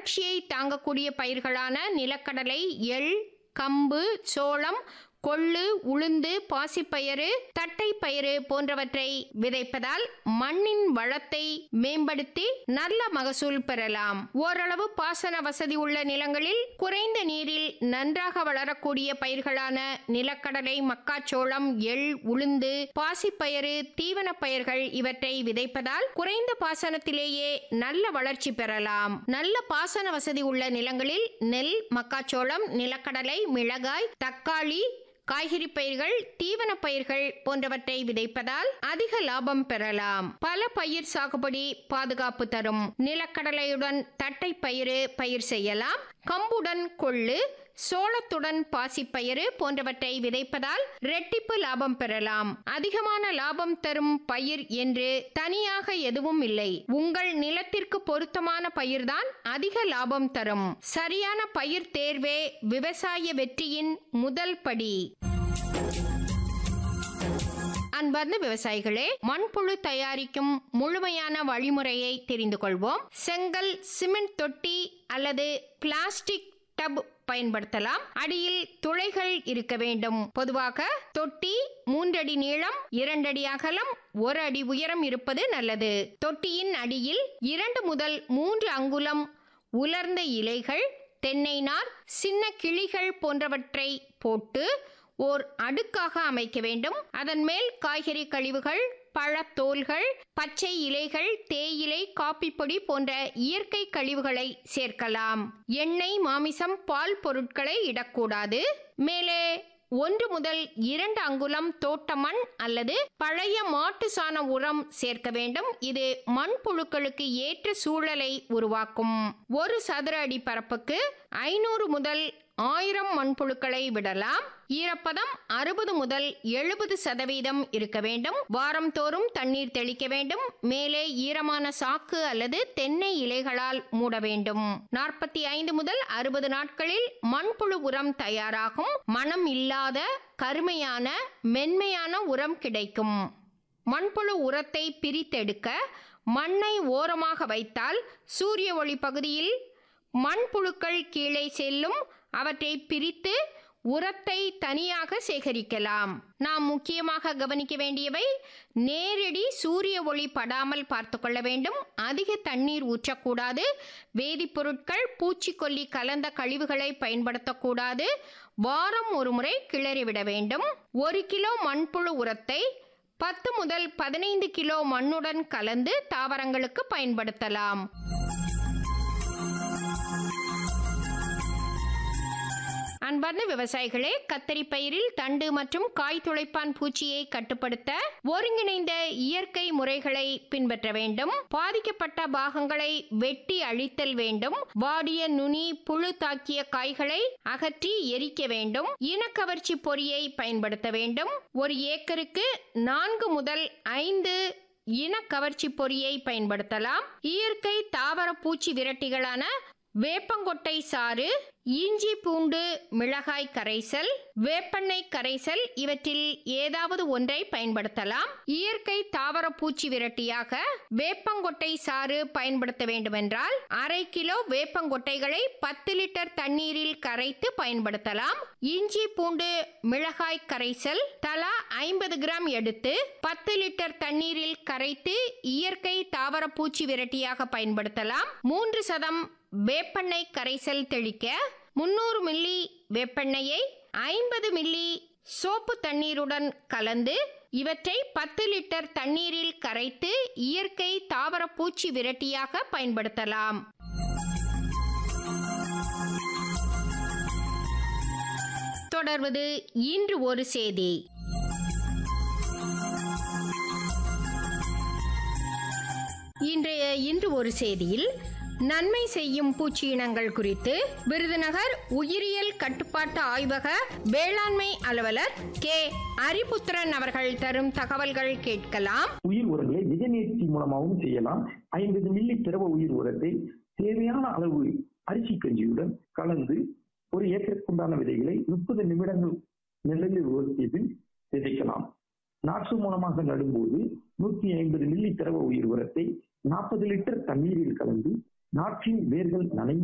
வறட்சியை தாங்கக்கூடிய பயிர்களான நிலக்கடலை எள் கம்பு சோளம் கொள்ளு உளுந்து பாசிப்பயிறு தட்டைப்பயிறு போன்றவற்றை விதைப்பதால் மண்ணின் வளத்தை மேம்படுத்தி நல்ல மகசூல் பெறலாம் ஓரளவு பாசன வசதி உள்ள நிலங்களில் குறைந்த நீரில் நன்றாக வளரக்கூடிய பயிர்களான நிலக்கடலை மக்காச்சோளம் எள் உளுந்து பாசிப்பயிறு தீவனப் பயிர்கள் இவற்றை விதைப்பதால் குறைந்த பாசனத்திலேயே நல்ல வளர்ச்சி பெறலாம் நல்ல பாசன வசதி உள்ள நிலங்களில் நெல் மக்காச்சோளம் நிலக்கடலை மிளகாய் தக்காளி காய்கறி பயிர்கள் தீவன பயிர்கள் போன்றவற்றை விதைப்பதால் அதிக லாபம் பெறலாம் பல பயிர் சாகுபடி பாதுகாப்பு தரும் நிலக்கடலையுடன் தட்டை பயிறு பயிர் செய்யலாம் கம்புடன் கொள்ளு சோளத்துடன் பாசிப்பயிறு போன்றவற்றை விதைப்பதால் ரெட்டிப்பு லாபம் பெறலாம் அதிகமான லாபம் தரும் பயிர் என்று தனியாக எதுவும் இல்லை உங்கள் நிலத்திற்கு பொருத்தமான பயிர்தான் அதிக லாபம் தரும் சரியான பயிர் தேர்வே விவசாய வெற்றியின் முதல் படி அன்பார்ந்த விவசாயிகளே மண்புழு தயாரிக்கும் முழுமையான வழிமுறையை தெரிந்து கொள்வோம் செங்கல் சிமெண்ட் தொட்டி அல்லது பிளாஸ்டிக் டப் பயன்படுத்தலாம் அடியில் துளைகள் இருக்க வேண்டும் பொதுவாக தொட்டி மூன்றடி நீளம் இரண்டடி அகலம் ஒரு அடி உயரம் இருப்பது நல்லது தொட்டியின் அடியில் இரண்டு முதல் மூன்று அங்குலம் உலர்ந்த இலைகள் தென்னை நார் சின்ன கிளிகள் போன்றவற்றை போட்டு ஓர் அடுக்காக அமைக்க வேண்டும் அதன் மேல் காய்கறி கழிவுகள் பழத்தோல்கள் பச்சை இலைகள் தேயிலை காப்பி பொடி போன்ற இயற்கை கழிவுகளை சேர்க்கலாம் எண்ணெய் மாமிசம் பால் பொருட்களை இடக்கூடாது மேலே ஒன்று முதல் இரண்டு அங்குலம் தோட்ட மண் அல்லது பழைய மாட்டு சாண உரம் சேர்க்க வேண்டும் இது மண்புழுக்களுக்கு ஏற்ற சூழலை உருவாக்கும் ஒரு சதுர அடி பரப்புக்கு ஐநூறு முதல் ஆயிரம் மண்புழுக்களை விடலாம் ஈரப்பதம் அறுபது முதல் எழுபது சதவீதம் இருக்க வேண்டும் வாரம் தோறும் தண்ணீர் தெளிக்க வேண்டும் மேலே ஈரமான சாக்கு அல்லது தென்னை இலைகளால் மூட வேண்டும் நாற்பத்தி ஐந்து முதல் அறுபது நாட்களில் மண்புழு உரம் தயாராகும் மனம் இல்லாத கருமையான மென்மையான உரம் கிடைக்கும் மண்புழு உரத்தை பிரித்தெடுக்க மண்ணை ஓரமாக வைத்தால் சூரிய ஒளி பகுதியில் மண்புழுக்கள் கீழே செல்லும் அவற்றை பிரித்து உரத்தை தனியாக சேகரிக்கலாம் நாம் முக்கியமாக கவனிக்க வேண்டியவை நேரடி சூரிய ஒளி படாமல் பார்த்து கொள்ள வேண்டும் அதிக தண்ணீர் ஊற்றக்கூடாது வேதிப்பொருட்கள் பூச்சிக்கொல்லி கலந்த கழிவுகளை பயன்படுத்தக்கூடாது வாரம் ஒரு முறை கிளறிவிட வேண்டும் ஒரு கிலோ மண்புழு உரத்தை பத்து முதல் பதினைந்து கிலோ மண்ணுடன் கலந்து தாவரங்களுக்கு பயன்படுத்தலாம் அன்பார்ந்த விவசாயிகளே கத்தரி பயிரில் தண்டு மற்றும் காய் துளைப்பான் பூச்சியை கட்டுப்படுத்த ஒருங்கிணைந்த இயற்கை முறைகளை பின்பற்ற வேண்டும் பாதிக்கப்பட்ட பாகங்களை வெட்டி அழித்தல் வேண்டும் வாடிய நுனி புழு தாக்கிய காய்களை அகற்றி எரிக்க வேண்டும் இனக்கவர்ச்சி பொறியை பயன்படுத்த வேண்டும் ஒரு ஏக்கருக்கு நான்கு முதல் ஐந்து இனக்கவர்ச்சி பொறியை பயன்படுத்தலாம் இயற்கை தாவர பூச்சி விரட்டிகளான வேப்பங்கொட்டை சாறு இஞ்சி பூண்டு மிளகாய் கரைசல் வேப்பெண்ணெய் கரைசல் இவற்றில் ஏதாவது ஒன்றை பயன்படுத்தலாம் இயற்கை தாவர பூச்சி விரட்டியாக வேப்பங்கொட்டை சாறு பயன்படுத்த வேண்டுமென்றால் அரை கிலோ வேப்பங்கொட்டைகளை பத்து லிட்டர் தண்ணீரில் கரைத்து பயன்படுத்தலாம் இஞ்சி பூண்டு மிளகாய் கரைசல் தலா ஐம்பது கிராம் எடுத்து பத்து லிட்டர் தண்ணீரில் கரைத்து இயற்கை தாவர பூச்சி விரட்டியாக பயன்படுத்தலாம் மூன்று சதம் வேப்பெண்ணெய் கரைசல் தெளிக்க முன்னூறு மில்லி வேப்பெண்ணெயை ஐம்பது மில்லி சோப்பு தண்ணீருடன் கலந்து இவற்றை பத்து லிட்டர் தண்ணீரில் கரைத்து இயற்கை தாவர பூச்சி விரட்டியாக பயன்படுத்தலாம் தொடர்வது இன்று ஒரு செய்தி இன்றைய இன்று ஒரு செய்தியில் நன்மை செய்யும் பூச்சி இனங்கள் குறித்து விருதுநகர் உயிரியல் கட்டுப்பாட்டு ஆய்வக வேளாண்மை அலுவலர் கே அரிபுத்திரன் அவர்கள் தரும் தகவல்கள் கேட்கலாம் உயிர் உரங்களை நிஜநீர்ச்சி மூலமாகவும் செய்யலாம் ஐம்பது மில்லி திரவ உயிர் உரத்தை தேவையான அளவு அரிசி கஞ்சியுடன் கலந்து ஒரு ஏக்கருக்குண்டான விதைகளை முப்பது நிமிடங்கள் நிழலில் உயர்த்தியது விதைக்கலாம் நாற்று மூலமாக நடும்போது நூற்றி ஐம்பது மில்லி திரவ உயிர் உரத்தை நாற்பது லிட்டர் தண்ணீரில் கலந்து நாற்றின் வேர்கள் நனைந்த